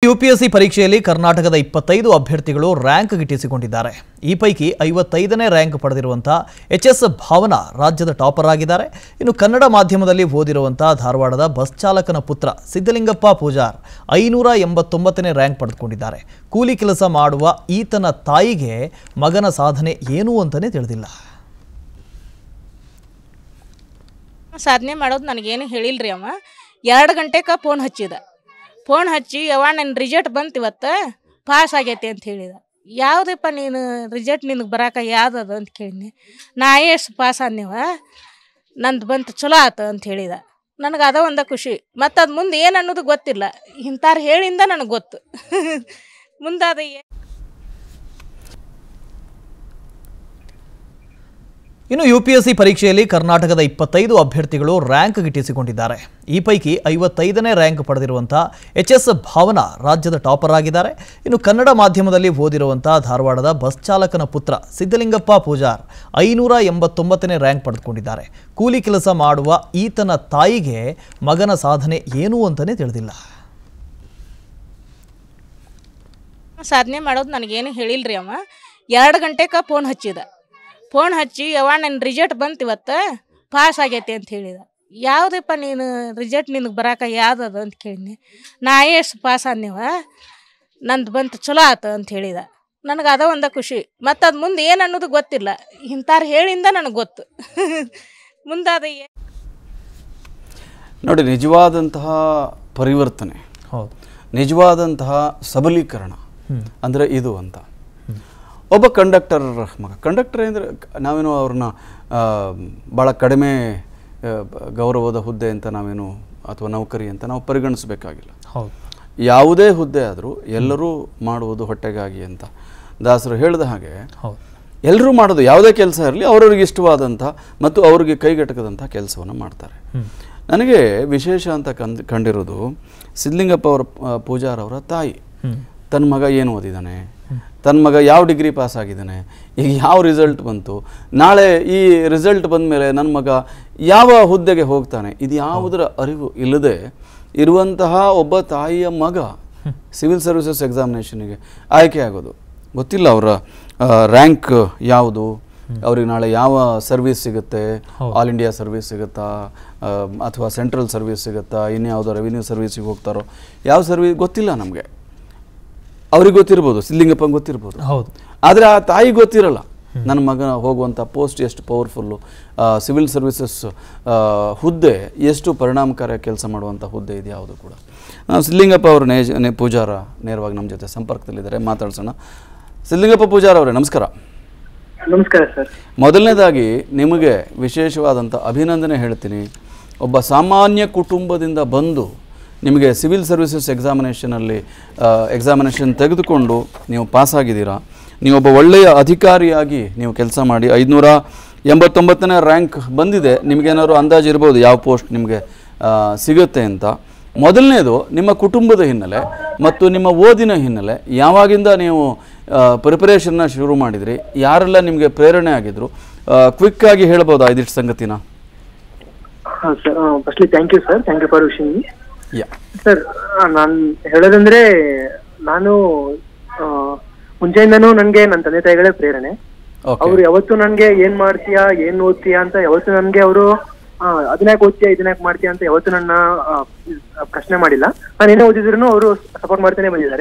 UPSC ಪರೀಕ್ಷೆಯಲ್ಲಿ ಕರ್ನಾಟಕದ ಇಪ್ಪತ್ತೈದು ಅಭ್ಯರ್ಥಿಗಳು ರ್ಯಾಂಕ್ ಗಿಟ್ಟಿಸಿಕೊಂಡಿದ್ದಾರೆ ಈ ಪೈಕಿ ಐವತ್ತೈದನೇ ರ್ಯಾಂಕ್ ಪಡೆದಿರುವಂಥ ಎಚ್ ಎಸ್ ಭಾವನಾ ರಾಜ್ಯದ ಟಾಪರ್ ಆಗಿದ್ದಾರೆ ಇನ್ನು ಕನ್ನಡ ಮಾಧ್ಯಮದಲ್ಲಿ ಓದಿರುವಂಥ ಧಾರವಾಡದ ಬಸ್ ಚಾಲಕನ ಪುತ್ರ ಸಿದ್ದಲಿಂಗಪ್ಪ ಪೂಜಾರ್ ಐನೂರ ಎಂಬತ್ತೊಂಬತ್ತನೇ ರ್ಯಾಂಕ್ ಪಡೆದುಕೊಂಡಿದ್ದಾರೆ ಕೂಲಿ ಕೆಲಸ ಮಾಡುವ ಈತನ ತಾಯಿಗೆ ಮಗನ ಸಾಧನೆ ಏನು ಅಂತಲೇ ತಿಳಿದಿಲ್ಲ ಸಾಧನೆ ಮಾಡೋದು ನನಗೇನು ಹೇಳಿಲ್ರಿ ಅವ ಎರಡು ಗಂಟೆಗೆ ಫೋನ್ ಹಚ್ಚಿದ ಫೋನ್ ಹಚ್ಚಿ ಯವ್ವ ನನ್ನ ರಿಸಲ್ಟ್ ಬಂತು ಇವತ್ತು ಪಾಸ್ ಆಗೈತಿ ಅಂತ ಹೇಳಿದ ಯಾವುದಪ್ಪ ನೀನು ರಿಸಲ್ಟ್ ನಿನಗೆ ಬರಾಕ ಯಾವ್ದದು ಅಂತ ಕೇಳಿದ್ನಿ ನಾ ಐ ಎಸ್ ಪಾಸ್ ಆದ್ನಿವ ನಂದು ಬಂತು ಚಲೋ ಆತು ಅಂತ ಹೇಳಿದ ನನಗೆ ಅದ ಒಂದ ಖುಷಿ ಮತ್ತು ಅದು ಮುಂದೆ ಏನು ಅನ್ನೋದು ಗೊತ್ತಿಲ್ಲ ಇಂಥವ್ರು ಹೇಳಿಂದ ನನಗೆ ಗೊತ್ತು ಮುಂದೆ ಅದು ಏ- ಇನ್ನು ಯುಪಿಎಸ್ಸಿ ಪರೀಕ್ಷೆಯಲ್ಲಿ ಕರ್ನಾಟಕದ ಇಪ್ಪತ್ತೈದು ಅಭ್ಯರ್ಥಿಗಳು ರ್ಯಾಂಕ್ ಗಿಟ್ಟಿಸಿಕೊಂಡಿದ್ದಾರೆ ಈ ಪೈಕಿ ಐವತ್ತೈದನೇ ರ್ಯಾಂಕ್ ಪಡೆದಿರುವಂಥ ಎಚ್ ಎಸ್ ಭಾವನಾ ರಾಜ್ಯದ ಟಾಪರ್ ಆಗಿದ್ದಾರೆ ಇನ್ನು ಕನ್ನಡ ಮಾಧ್ಯಮದಲ್ಲಿ ಓದಿರುವಂಥ ಧಾರವಾಡದ ಬಸ್ ಚಾಲಕನ ಪುತ್ರ ಸಿದ್ದಲಿಂಗಪ್ಪ ಪೂಜಾರ್ ಐನೂರ ಎಂಬತ್ತೊಂಬತ್ತನೇ ರ್ಯಾಂಕ್ ಪಡೆದುಕೊಂಡಿದ್ದಾರೆ ಕೂಲಿ ಕೆಲಸ ಮಾಡುವ ಈತನ ತಾಯಿಗೆ ಮಗನ ಸಾಧನೆ ಏನು ಅಂತಲೇ ತಿಳಿದಿಲ್ಲ ಸಾಧನೆ ಮಾಡೋದು ನನಗೇನು ಹೇಳಿಲ್ರಿ ಅವ ಎರಡು ಗಂಟೆಗೆ ಫೋನ್ ಹಚ್ಚಿದ ಫೋನ್ ಹಚ್ಚಿ ಯವ್ವ ನನ್ನ ರಿಸಲ್ಟ್ ಬಂತು ಇವತ್ತು ಪಾಸ್ ಆಗೈತಿ ಅಂತ ಹೇಳಿದ ಯಾವುದಪ್ಪ ನೀನು ರಿಸಲ್ಟ್ ನಿನಗೆ ಬರಾಕ ಯಾವ್ದದು ಅಂತ ಕೇಳಿದ್ನಿ ನಾ ಐ ಎಸ್ ಪಾಸ್ ಆದ್ನಿವ ನಂದು ಬಂತು ಚಲೋ ಆತು ಅಂತ ಹೇಳಿದ ನನಗೆ ಅದ ಒಂದ ಖುಷಿ ಮತ್ತು ಅದು ಮುಂದೆ ಏನು ಅನ್ನೋದು ಗೊತ್ತಿಲ್ಲ ಇಂಥವ್ರು ಹೇಳಿಂದ ನನಗೆ ಗೊತ್ತು ಮುಂದೆ ಅದು ಏ- ನೋಡಿ ನಿಜವಾದಂತಹ ಪರಿವರ್ತನೆ ಹೌದು ನಿಜವಾದಂತಹ ಸಬಲೀಕರಣ ಅಂದರೆ ಇದು ಅಂತ ಒಬ್ಬ ಕಂಡಕ್ಟರ್ ಮಗ ಕಂಡಕ್ಟರ್ ಅಂದರೆ ನಾವೇನು ಅವ್ರನ್ನ ಆ, ಭಾಳ ಕಡಿಮೆ ಆ, ಗೌರವದ ಹುದ್ದೆ ಅಂತ ನಾವೇನು ಅಥವಾ ನೌಕರಿ ಅಂತ ನಾವು ಪರಿಗಣಿಸಬೇಕಾಗಿಲ್ಲ ಹೌದು ಯಾವುದೇ ಹುದ್ದೆ ಆದರೂ ಎಲ್ಲರೂ ಮಾಡುವುದು ಹೊಟ್ಟೆಗಾಗಿ ಅಂತ ದಾಸರು ಹೇಳಿದ ಹಾಗೆ ಹೌದು ಎಲ್ಲರೂ ಮಾಡೋದು ಯಾವುದೇ ಕೆಲಸ ಇರಲಿ ಅವರವ್ರಿಗೆ ಇಷ್ಟವಾದಂಥ ಮತ್ತು ಅವ್ರಿಗೆ ಕೈಗೆಟಕದಂಥ ಕೆಲಸವನ್ನು ಮಾಡ್ತಾರೆ ನನಗೆ ವಿಶೇಷ ಅಂತ ಕಂದ್ ಕಂಡಿರೋದು ಸಿದ್ಲಿಂಗಪ್ಪ ಅವರ ಆ, ಪೂಜಾರ್ ಅವರ ತಾಯಿ ತನ್ನ ಮಗ ಏನು ಓದಿದ್ದಾನೆ ತನ್ನ ಮಗ ಯಾವ ಡಿಗ್ರಿ ಪಾಸ್ ಆಗಿದ್ದಾನೆ ಈಗ ಯಾವ ರಿಸಲ್ಟ್ ಬಂತು ನಾಳೆ ಈ ರಿಸಲ್ಟ್ ಬಂದ ಮೇಲೆ ನನ್ನ ಮಗ ಯಾವ ಹುದ್ದೆಗೆ ಹೋಗ್ತಾನೆ ಇದು ಯಾವುದರ ಅರಿವು ಇಲ್ಲದೆ ಇರುವಂತಹ ಒಬ್ಬ ತಾಯಿಯ ಮಗ ಸಿವಿಲ್ ಸರ್ವಿಸಸ್ ಎಕ್ಸಾಮಿನೇಷನ್ಗೆ ಆಯ್ಕೆ ಆಗೋದು ಗೊತ್ತಿಲ್ಲ ಅವರ ರ್ಯಾಂಕ್ ಯಾವುದು ಅವ್ರಿಗೆ ನಾಳೆ ಯಾವ ಸರ್ವಿಸ್ ಸಿಗುತ್ತೆ ಆಲ್ ಇಂಡಿಯಾ ಸರ್ವಿಸ್ ಸಿಗುತ್ತಾ ಆ, ಅಥವಾ ಸೆಂಟ್ರಲ್ ಸರ್ವಿಸ್ ಸಿಗುತ್ತಾ ಇನ್ಯಾವುದೋ ರೆವಿನ್ಯೂ ಸರ್ವಿಸಿಗೆ ಹೋಗ್ತಾರೋ ಯಾವ ಸರ್ವಿಸ್ ಗೊತ್ತಿಲ್ಲ ನಮಗೆ ಅವ್ರಿಗೆ ಗೊತ್ತಿರ್ಬೋದು ಸಿದ್ಲಿಂಗಪ್ಪಂಗೆ ಗೊತ್ತಿರ್ಬೋದು ಹೌದು ಆದರೆ ಆ ತಾಯಿ ಗೊತ್ತಿರಲ್ಲ ನನ್ನ ಮಗನ ಹೋಗುವಂಥ ಪೋಸ್ಟ್ ಎಷ್ಟು ಪವರ್ಫುಲ್ಲು ಸಿವಿಲ್ ಸರ್ವಿಸಸ್ ಹುದ್ದೆ ಎಷ್ಟು ಪರಿಣಾಮಕಾರಿ ಕೆಲಸ ಮಾಡುವಂಥ ಹುದ್ದೆ ಇದೆ ಯಾವುದು ಕೂಡ ನಾವು ಸಿದ್ಲಿಂಗಪ್ಪ ಅವರು ನೇಜ್ ನೇ ಪೂಜಾರ ನೇರವಾಗಿ ನಮ್ಮ ಜೊತೆ ಸಂಪರ್ಕದಲ್ಲಿದ್ದಾರೆ ಮಾತಾಡ್ಸೋಣ ಸಿದ್ಲಿಂಗಪ್ಪ ಪೂಜಾರ ಅವರೇ ನಮಸ್ಕಾರ ನಮಸ್ಕಾರ ಸರ್ ಮೊದಲನೇದಾಗಿ ನಿಮಗೆ ವಿಶೇಷವಾದಂಥ ಅಭಿನಂದನೆ ಹೇಳ್ತೀನಿ ಒಬ್ಬ ಸಾಮಾನ್ಯ ಕುಟುಂಬದಿಂದ ಬಂದು ನಿಮಗೆ ಸಿವಿಲ್ ಸರ್ವಿಸಸ್ ಎಕ್ಸಾಮಿನೇಷನಲ್ಲಿ ಎಕ್ಸಾಮಿನೇಷನ್ ತೆಗೆದುಕೊಂಡು ನೀವು ಪಾಸಾಗಿದ್ದೀರಾ ನೀವೊಬ್ಬ ಒಳ್ಳೆಯ ಅಧಿಕಾರಿಯಾಗಿ ನೀವು ಕೆಲಸ ಮಾಡಿ ಐದುನೂರ ಎಂಬತ್ತೊಂಬತ್ತನೇ ರ್ಯಾಂಕ್ ಬಂದಿದೆ ನಿಮಗೇನಾದ್ರು ಅಂದಾಜು ಇರ್ಬೋದು ಯಾವ ಪೋಸ್ಟ್ ನಿಮಗೆ ಆ, ಸಿಗುತ್ತೆ ಅಂತ ಮೊದಲನೇದು ನಿಮ್ಮ ಕುಟುಂಬದ ಹಿನ್ನೆಲೆ ಮತ್ತು ನಿಮ್ಮ ಓದಿನ ಹಿನ್ನೆಲೆ ಯಾವಾಗಿಂದ ನೀವು ಪ್ರಿಪರೇಷನ್ನ ಶುರು ಮಾಡಿದ್ರಿ ಯಾರೆಲ್ಲ ನಿಮಗೆ ಪ್ರೇರಣೆ ಆಗಿದ್ರು ಕ್ವಿಕ್ ಆಗಿ ಹೇಳ್ಬೋದಾ ಇದಿಷ್ಟು ಸಂಗತಿನ ಹಾಂ sir firstly thank you sir thank you for wishing me yeah sir ನಾನು ಹೇಳೋದಂದ್ರೆ ನಾನು ಆ, ಮುಂಚೆಯಿಂದನೂ ನನಗೆ ನನ್ನ ತಂದೆ ತಾಯಿಗಳೇ ಪ್ರೇರಣೆ ಓಕೆ ಅವ್ರು ಯಾವತ್ತು ನನಗೆ ಏನ್ ಮಾಡ್ತೀಯಾ ಏನ್ ಓದ್ತೀಯಾ ಅಂತ ಯಾವತ್ತು ನನಗೆ ಅವರು ಅದನ್ಯಾಕ್ ಓದ್ತೀಯಾ ಇದನ್ಯಾಕ್ ಮಾಡ್ತೀಯಾ ಅಂತ ಯಾವತ್ತು ನನ್ನ ಆ, ಪ್ರಶ್ನೆ ಮಾಡಿಲ್ಲ ನಾನು ಏನೇ ಓದಿದ್ರು ಅವರು ಸಪೋರ್ಟ್ ಮಾಡ್ತಾನೆ ಬಂದಿದ್ದಾರೆ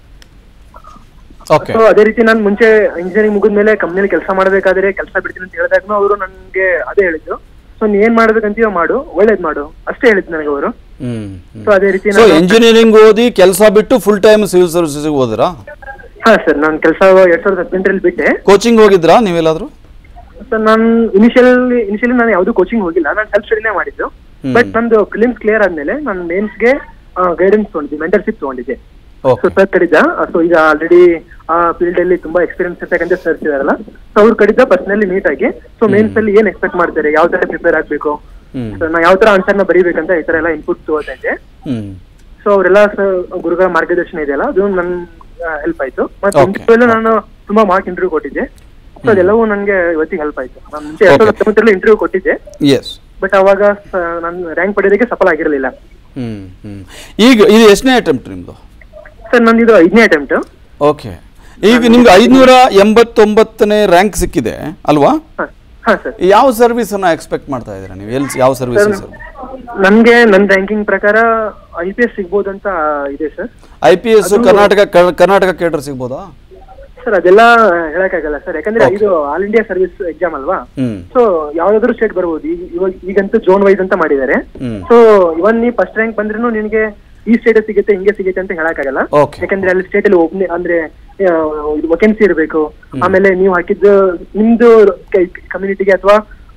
ಓಕೆ ಸೊ ಅದೇ ರೀತಿ ನಾನು ಮುಂಚೆ ಇಂಜಿನಿಯರಿಂಗ್ ಮುಗಿದ್ಮೇಲೆ ಕಂಪ್ನಿಯಲ್ಲಿ ಕೆಲಸ ಮಾಡಬೇಕಾದ್ರೆ ಕೆಲಸ ಬಿಡ್ತೀನಿ ಅಂತ ಹೇಳಿದಾಗೂ ಅವರು ನನಗೆ ಅದೇ ಹೇಳಿದ್ರು ಸೊ ನೀ ಏನ್ ಮಾಡ್ಬೇಕಂತೀಯೋ ಮಾಡು ಒಳ್ಳೇದ್ ಮಾಡು ಅಷ್ಟೇ ಹೇಳಿದ್ರು ನನಗೆ ಅವರು ಹ್ಮ್ ಸೊ ಅದೇ ರೀತಿ ಸೊ ನಾನು ಇಂಜಿನಿಯರಿಂಗ್ ಓದಿ ಕೆಲಸ ಬಿಟ್ಟು ಫುಲ್ ಟೈಮ್ ಸಿವಿಲ್ ಸರ್ವಿಸಸ್ಗೆ ಹೋದ್ರಾ ಹಾ ಸರ್ ನಾನು ಕೆಲಸ ಎರಡ್ ಸಾವಿರದ ಹದಿನೆಂಟರಲ್ಲಿ ಬಿಟ್ಟೆ ಕೋಚಿಂಗ್ ಹೋಗಿದ್ರಾ ನೀವೆಲ್ಲಾದ್ರೂ ಸರ್ ನಾನು ಇನಿಷಿಯಲ್ ಇನಿಷಿಯಲಿ ನಾನು ಯಾವ್ದು ಕೋಚಿಂಗ್ ಹೋಗಿಲ್ಲ ನಾನು ಸೆಲ್ಫ್ ಸ್ಟಡಿನೇ ಮಾಡಿದ್ದು ಬಟ್ ನಂದು ಫಿಲಿಮ್ಸ್ ಕ್ಲಿಯರ್ ಆದ್ಮೇಲೆ ನಾನು ಮೇನ್ಸ್ಗೆ ಗೈಡೆನ್ಸ್ ತಗೊಂಡಿದ್ದೆ ಮೆಂಟರ್ಶಿಪ್ ತಗೊಂಡಿದ್ದೆ ಸೊ ಓಕೆ ಸರ್ ಕಡಿದ ಸೊ ಈಗ ಆಲ್ರೆಡಿ ಆ ಫೀಲ್ಡ್ ಅಲ್ಲಿ ತುಂಬಾ ಎಕ್ಸ್ಪೀರಿಯನ್ಸ್ ಇರ್ತಕ್ಕಂಥ ಸರ್ಸ್ ಇದಾರಲ್ಲ ಸೊ ಅವ್ರು ಕಡಿದ ಪರ್ಸನಲಿ ಮೀಟ್ ಆಗಿ ಸೊ ಮೇನ್ಸ್ ಅಲ್ಲಿ ಏನ್ ಎಕ್ಸ್ಪೆಕ್ಟ್ ಮಾಡ್ತಾರೆ ಯಾವ ತರ ಪ್ರಿಪೇರ್ ಆಗ್ಬೇಕು ಹ್ಮ್ ಸೊ ನಾ ಯಾವ ತರ ಆನ್ಸರ್ ನ ಬರೀಬೇಕಂತ ಈ ತರ ಎಲ್ಲ ಇನ್ಪುಟ್ ತಗೋತಾ ಇದ್ದೆ ಹ್ಮ್ ಸೊ ಅವರೆಲ್ಲ ಗುರುಗಳ ಮಾರ್ಗದರ್ಶನ ಇದೆಯಲ್ಲ ಅದು ನನ್ ಹೆಲ್ಪ್ ಆಯ್ತು ಮತ್ತೆ Okay. ಇಂಟರ್ವ್ಯೂ ನಾನು ತುಂಬಾ ಮಾರ್ಕ್ ಇಂಟರ್ವ್ಯೂ ಕೊಟ್ಟಿದ್ದೆ ಸೊ ಅದೆಲ್ಲವೂ ನನಗೆ ಇವತ್ತಿಗೆ ಹೆಲ್ಪ್ ಆಯ್ತು ನಾನು ಮುಂಚೆ ಎರಡ್ ಸಾವಿರದ ಹತ್ತೊಂಬತ್ತರಲ್ಲಿ ಇಂಟರ್ವ್ಯೂ ಕೊಟ್ಟಿದ್ದೆ ಎಸ್ ಬಟ್ ಅವಾಗ ನಾನು ರ್ಯಾಂಕ್ ಪಡೆಯೋದಕ್ಕೆ ಸಫಲ ಆಗಿರಲಿಲ್ಲ ಹ್ಮ್ ಹ್ಮ್ ಈಗ ಇದು ಎಷ್ಟನೇ ಅಟೆಂಪ್ಟ್ ನಿಮ್ಮದು ಸರ್ ನಂದು ಇದು ಐದನೇ ಅಟೆಂಪ್ಟ್ ಓಕೆ ಈಗ ನಿಮ್ಗೆ ಐದುನೂರ ಎಂಬತ್ತೊಂಬತ್ತನೇ ರ್ಯಾಂಕ್ ಸಿಕ್ಕಿದೆ ಅಲ್ವಾ ಹಾಂ ಹಾಂ ಸರ್ ಯಾವ ಸರ್ವಿಸನ್ನು ಎಕ್ಸ್ಪೆಕ್ಟ್ ಮಾಡ್ತಾ ಇದ್ದೀರಾ ನೀವು ಎಲ್ಲಿ ಯಾವ ಸರ್ವಿಸ್ ಸರ್ ನನ್ಗೆ ನನ್ನ ರ್ಯಾಂಕಿಂಗ್ ಪ್ರಕಾರ ಐ ಪಿ ಎಸ್ ಸಿಗ್ಬೋದಂತ ಇದೆ sir I P S Karnataka ಕ- ಕರ್ನಾಟಕ ಕೇಟರ್ ಸಿಗ್ಬೋದಾ ಸರ್ ಅದೆಲ್ಲ ಹೇಳಕ್ಕಾಗಲ್ಲ ಸರ್ ಯಾಕಂದ್ರೆ ಇದು ಆಲ್ ಇಂಡಿಯಾ ಸರ್ವಿಸ್ ಎಕ್ಸಾಮ್ ಅಲ್ವಾ ಹ್ಮ್ ಸೊ ಯಾವ್ದಾದ್ರು ಸ್ಟೇಟ್ ಬರ್ಬೋದು ಈಗ ಇವಾಗ ಈಗಂತೂ ಜೋನ್ ವೈಸ್ ಅಂತ ಮಾಡಿದ್ದಾರೆ ಹ್ಮ್. ಸೊ ಇವನ್ ನೀ ಫಸ್ಟ್ ರ್ಯಾಂಕ್ ಬಂದ್ರೂ ನಿನಗೆ ಈ ಸ್ಟೇಟ್ ಸಿಗುತ್ತೆ ಹಿಂಗೆ ಸಿಗುತ್ತೆ ಅಂತ ಹೇಳಕ್ಕಾಗಲ್ಲ Okay. ಯಾಕಂದ್ರೆ ಅಲ್ಲಿ ಸ್ಟೇಟ್ ಅಲ್ಲಿ ಓಪನ್ ಅಂದ್ರೆ ವೇಕೆನ್ಸಿ ಇರಬೇಕು ಆಮೇಲೆ ನೀವು ಹಾಕಿದ್ದು ನಿಮ್ದು ಕಮ್ಯುನಿಟಿಗೆ ಅಥವಾ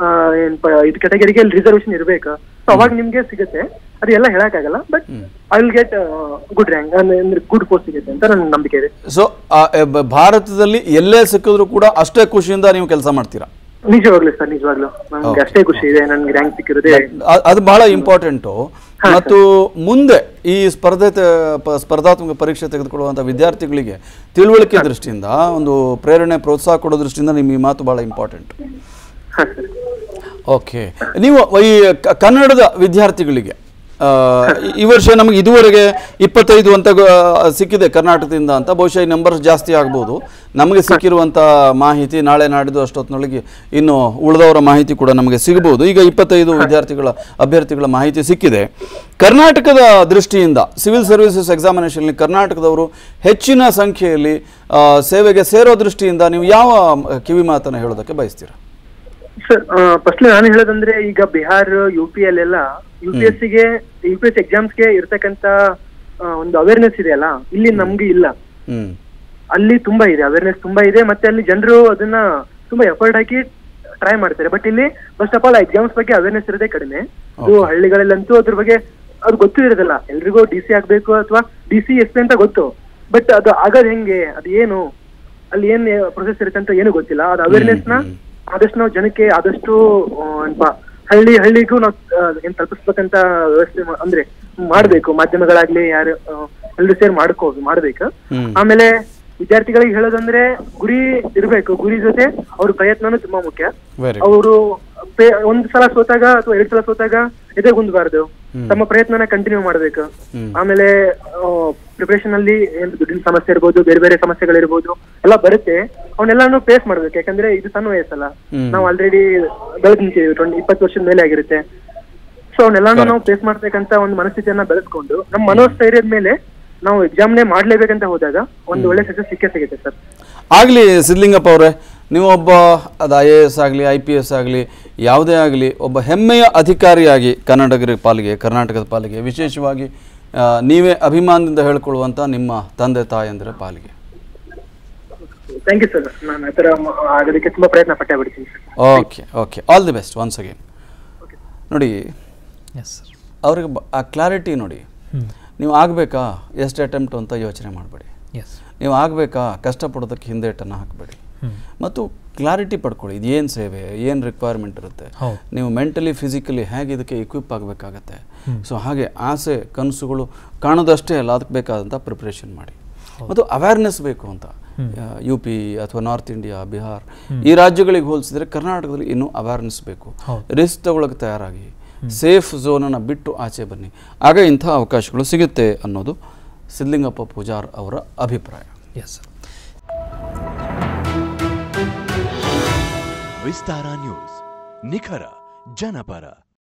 ಇದು ಕೆಟಗರಿಗೆ ರಿಸರ್ವೇಶನ್ ಇರಬೇಕು ಸೊ ಅವಾಗ ನಿಮ್ಗೆ ಸಿಗುತ್ತೆ ಅದೆಲ್ಲ ಹೇಳಕ್ಕಾಗಲ್ಲ but I will get good rank ಅಂದ್ರೆ ಗುಡ್ ಪೋಸ್ಟ್ ಸಿಗುತ್ತೆ ಅಂತ ನನ್ನ ನಂಬಿಕೆ ಇದೆ ಸೊ ಭಾರತದಲ್ಲಿ ಎಲ್ಲೇ ಸಿಕ್ಕಿದ್ರು ಕೂಡ ಅಷ್ಟೇ ಖುಷಿಯಿಂದ ನೀವು ಕೆಲಸ ಮಾಡ್ತೀರಾ ನಿಜವಾಗ್ಲು ಸರ್ ನಿಜವಾಗ್ಲು ನನ್ಗೆ ಅಷ್ಟೇ ಖುಷಿ ಇದೆ ನನ್ಗೆ ರ್ಯಾಂಕ್ ಸಿಕ್ಕಿರೋದೇ ಅ- ಅದು ಬಹಳ ಇಂಪಾರ್ಟೆಂಟು ಮತ್ತು ಮುಂದೆ ಈ ಸ್ಪರ್ಧೆ ತ- ಪ- ಸ್ಪರ್ಧಾತ್ಮಕ ಪರೀಕ್ಷೆ ತೆಗೆದುಕೊಳ್ಳುವಂಥ ವಿದ್ಯಾರ್ಥಿಗಳಿಗೆ ತಿಳುವಳಿಕೆ ದೃಷ್ಟಿಯಿಂದ ಒಂದು ಪ್ರೇರಣೆ ಪ್ರೋತ್ಸಾಹ ಕೊಡೋ ದೃಷ್ಟಿಯಿಂದ ನಿಮ್ಮ ಈ ಮಾತು ಬಹಳ ಇಂಪಾರ್ಟೆಂಟ್ ಹಾ ಸರ್ ಓಕೆ ನೀವು ಈ ಕ- ಕನ್ನಡದ ವಿದ್ಯಾರ್ಥಿಗಳಿಗೆ ಆ, ಈ- ಈ ವರ್ಷ ನಮಗೆ ಇದುವರೆಗೆ ಇಪ್ಪತ್ತೈದು ಅಂತ ಗ- ಸಿಕ್ಕಿದೆ ಕರ್ನಾಟಕದಿಂದ ಅಂತ ಬಹುಶಃ ಈ ನಂಬರ್ಸ್ ಜಾಸ್ತಿ ಆಗ್ಬೋದು ನಮಗೆ ಸಿಕ್ಕಿರುವಂಥ ಮಾಹಿತಿ ನಾಳೆ ನಾಡಿದ್ದು ಅಷ್ಟೊತ್ತಿನೊಳಗೆ ಇನ್ನು ಉಳಿದವರ ಮಾಹಿತಿ ಕೂಡ ನಮಗೆ ಸಿಗ್ಬೋದು ಈಗ ಇಪ್ಪತ್ತೈದು ವಿದ್ಯಾರ್ಥಿಗಳ ಅಭ್ಯರ್ಥಿಗಳ ಮಾಹಿತಿ ಸಿಕ್ಕಿದೆ ಕರ್ನಾಟಕದ ದೃಷ್ಟಿಯಿಂದ ಸಿವಿಲ್ ಸರ್ವಿಸಸ್ ಎಕ್ಸಾಮಿನೇಷನ್ಲಿ ಕರ್ನಾಟಕದವರು ಹೆಚ್ಚಿನ ಸಂಖ್ಯೆಯಲ್ಲಿ ಆ, ಸೇವೆಗೆ ಸೇರೋ ದೃಷ್ಟಿಯಿಂದ ನೀವು ಯಾವ ಕಿವಿ ಮಾತನ್ನು ಹೇಳೋದಕ್ಕೆ ಬಯಸ್ತೀರಾ ಸರ್ ಫಸ್ಟ್ ನಾನು ಹೇಳೋದಂದ್ರೆ ಈಗ ಬಿಹಾರ್ ಯು ಪಿ ಅಲ್ಲೆಲ್ಲ ಯು ಪಿ ಎಸ್ ಗೆ ಯು ಪಿ ಎಸ್ ಎಕ್ಸಾಮ್ಸ್ಗೆ ಇರ್ತಕ್ಕಂತ ಆ, ಒಂದು ಅವೇರ್ನೆಸ್ ಇದೆಯಲ್ಲ ಇಲ್ಲಿ ನಮ್ಗೆ ಇಲ್ಲ ಹ್ಮ್ ಅಲ್ಲಿ ತುಂಬಾ ಇದೆ ಅವೇರ್ನೆಸ್ ತುಂಬಾ ಇದೆ ಮತ್ತೆ ಅಲ್ಲಿ ಜನರು ಅದನ್ನ ತುಂಬಾ ಎಫರ್ಟ್ ಹಾಕಿ ಟ್ರೈ ಮಾಡ್ತಾರೆ ಬಟ್ ಇಲ್ಲಿ ಫಸ್ಟ್ ಆಫ್ ಆಲ್ ಎಕ್ಸಾಮ್ಸ್ ಬಗ್ಗೆ ಅವೇರ್ನೆಸ್ ಇರೋದೇ ಕಡಿಮೆ ಅದು ಹಳ್ಳಿಗಳಲ್ಲಂತೂ ಅದ್ರ ಬಗ್ಗೆ ಅದು ಗೊತ್ತೂ ಇರೋದಿಲ್ಲ ಎಲ್ರಿಗೂ ಡಿ ಸಿ ಆಗ್ಬೇಕು ಅಥವಾ ಡಿ ಸಿ ಎಸ್ ಪಿ ಅಂತ ಗೊತ್ತು ಬಟ್ ಅದು ಆಗೋದ್ ಹೆಂಗೆ ಅದು ಏನು ಅಲ್ಲಿ ಏನ್ ಪ್ರೊಸೆಸ್ ಇರುತ್ತೆ ಅಂತ ಏನು ಗೊತ್ತಿಲ್ಲ ಅದು ಅವೇರ್ನೆಸ್ ನ ಆದಷ್ಟು ನಾವು ಜನಕ್ಕೆ ಆದಷ್ಟು ಆ, ಏನಪ್ಪಾ ಹಳ್ಳಿ ಹಳ್ಳಿಗೂ ನಾವು ಆ, ಏನ್ ತಲುಪಿಸ್ಬೇಕಂತ ವ್ಯವಸ್ಥೆ ಮಾ- ಅಂದ್ರೆ ಮಾಡ್ಬೇಕು ಮಾಧ್ಯಮಗಳಾಗ್ಲಿ ಯಾರು ಎಲ್ಲರೂ ಸೇರಿ ಮಾಡ್ಕೋ ಮಾಡ್ಬೇಕು ಹ್ಮ್. ಆಮೇಲೆ ವಿದ್ಯಾರ್ಥಿಗಳಿಗೆ ಹೇಳೋದಂದ್ರೆ ಗುರಿ ಇರ್ಬೇಕು ಗುರಿ ಜೊತೆ ಅವ್ರ ಪ್ರಯತ್ನನೂ ತುಂಬಾ ಮುಖ್ಯ ವೆರಿ ಅವರು ಒಂದ್ ಸಲ ಸೋತಾಗ ಅಥವಾ ಎರಡ್ ಸಲ ಸೋತಾಗ ಎದೆಗುಂದಬಾರ್ದು ತಮ್ಮ ಪ್ರಯತ್ನನ ಕಂಟಿನ್ಯೂ ಮಾಡ್ಬೇಕು ಆಮೇಲೆ ಪ್ರಿಪರೇಷನ್ ಅಲ್ಲಿ ಏನ್ ದುಡ್ಡಿನ ಸಮಸ್ಯೆ ಇರ್ಬೋದು ಬೇರೆ ಬೇರೆ ಸಮಸ್ಯೆಗಳಿರ್ಬೋದು ಎಲ್ಲ ಬರುತ್ತೆ ಅವನ್ನೆಲ್ಲಾನು ಫೇಸ್ ಮಾಡ್ಬೇಕು ಯಾಕಂದ್ರೆ ಇದು ಸಣ್ಣ ವಯಸ್ಸಲ್ಲ ನಾವು ಆಲ್ರೆಡಿ ಬೆಳೆದ್ ನಿಂತೀವಿ ಟ್ವೆಂಟಿ ಇಪ್ಪತ್ತು ವರ್ಷದ ಮೇಲೆ ಆಗಿರುತ್ತೆ ಸೊ ಅವನ್ನೆಲ್ಲಾನು ನಾವು ಫೇಸ್ ಮಾಡ್ಬೇಕಂತ ಒಂದು ಮನಸ್ಥಿತಿಯನ್ನ ಬೆಳೆಸ್ಕೊಂಡು ನಮ್ಮ ಮನೋಸ್ಥೈರ್ಯದ ಮೇಲೆ ನಾವು ಎಕ್ಸಾಮ್ನೇ ಮಾಡ್ಲೇಬೇಕಂತ ಹೋದಾಗ ಒಂದು ಒಳ್ಳೆ ಸಕ್ಸಸ್ ಸಿಕ್ಕೇ ಸಿಗುತ್ತೆ ಸರ್ ಆಗಲಿ ಸಿದ್ಲಿಂಗಪ್ಪ ಅವರೇ ನೀವು ಒಬ್ಬ ಅದು ಐ ಎ ಎಸ್ ಆಗಲಿ ಐ ಪಿ ಎಸ್ ಆಗಲಿ ಯಾವುದೇ ಆಗಲಿ ಒಬ್ಬ ಹೆಮ್ಮೆಯ ಅಧಿಕಾರಿಯಾಗಿ ಕನ್ನಡಿಗರ ಪಾಲಿಗೆ ಕರ್ನಾಟಕದ ಪಾಲಿಗೆ ವಿಶೇಷವಾಗಿ ಆ, ನೀವೇ ಅಭಿಮಾನದಿಂದ ಹೇಳ್ಕೊಳ್ಳುವಂಥ ನಿಮ್ಮ ತಂದೆ ತಾಯಂದಿರ ಪಾಲಿಗೆ ಥ್ಯಾಂಕ್ ಯು ಸರ್ ನಾನು ಆ ಥರ ಮ- ಆಗೋದಕ್ಕೆ ತುಂಬಾ ಪ್ರಯತ್ನ ಪಟ್ಟೆ ಬಿಡ್ತೀನಿ sir okay okay all the best once again ನೋಡಿ ಎಸ್ ಸರ್ ಅವ್ರಿಗೆ ಬ- ಆ ಕ್ಲಾರಿಟಿ ನೋಡಿ ನೀವು ಆಗಬೇಕಾ ಎಷ್ಟು ಅಟೆಂಪ್ಟು ಅಂತ ಯೋಚನೆ ಮಾಡಬೇಡಿ ಎಸ್ ನೀವು ಆಗಬೇಕಾ ಕಷ್ಟಪಡೋದಕ್ಕೆ ಹಿಂದೇಟನ್ನು ಹಾಕಬೇಡಿ ಮತ್ತು ಕ್ಲಾರಿಟಿ ಪಡ್ಕೊಳ್ಳಿ ಇದು ಏನು ಸೇವೆ ಏನು ರಿಕ್ವೈರ್ಮೆಂಟ್ ಇರುತ್ತೆ ಹೌದು. ನೀವು ಮೆಂಟಲಿ ಫಿಸಿಕಲಿ ಹೇಗೆ ಇದಕ್ಕೆ ಇಕ್ವಿಪ್ ಆಗಬೇಕಾಗತ್ತೆ ಸೊ ಹಾಗೆ ಆಸೆ ಕನಸುಗಳು ಕಾಣೋದಷ್ಟೇ ಅಲ್ಲ ಅದಕ್ಕೆ ಬೇಕಾದಂಥ ಪ್ರಿಪ್ರೇಷನ್ ಮಾಡಿ ಮತ್ತು ಅವೇರ್ನೆಸ್ ಬೇಕು ಅಂತ ಯು ಪಿ ಅಥವಾ ನಾರ್ತ್ ಇಂಡಿಯಾ ಬಿಹಾರ್ ಈ ರಾಜ್ಯಗಳಿಗೆ ಹೋಲಿಸಿದ್ರೆ ಕರ್ನಾಟಕದಲ್ಲಿ ಇನ್ನೂ ಅವೇರ್ನೆಸ್ ಬೇಕು ಹೌದು. ರಿಸ್ಕ್ ತಗೊಳಕ್ಕೆ ತಯಾರಾಗಿ ಸೇಫ್ ಝೋನನ್ನು ಬಿಟ್ಟು ಆಚೆ ಬನ್ನಿ ಆಗ ಇಂಥ ಅವಕಾಶಗಳು ಸಿಗುತ್ತೆ ಅನ್ನೋದು ಸಿದ್ಲಿಂಗಪ್ಪ ಪೂಜಾರ್ ಅವರ ಅಭಿಪ್ರಾಯ ಎಸ್ ಸರ್ ವಿಸ್ತಾರ ನ್ಯೂಸ್ ನಿಖರ ಜನಪರ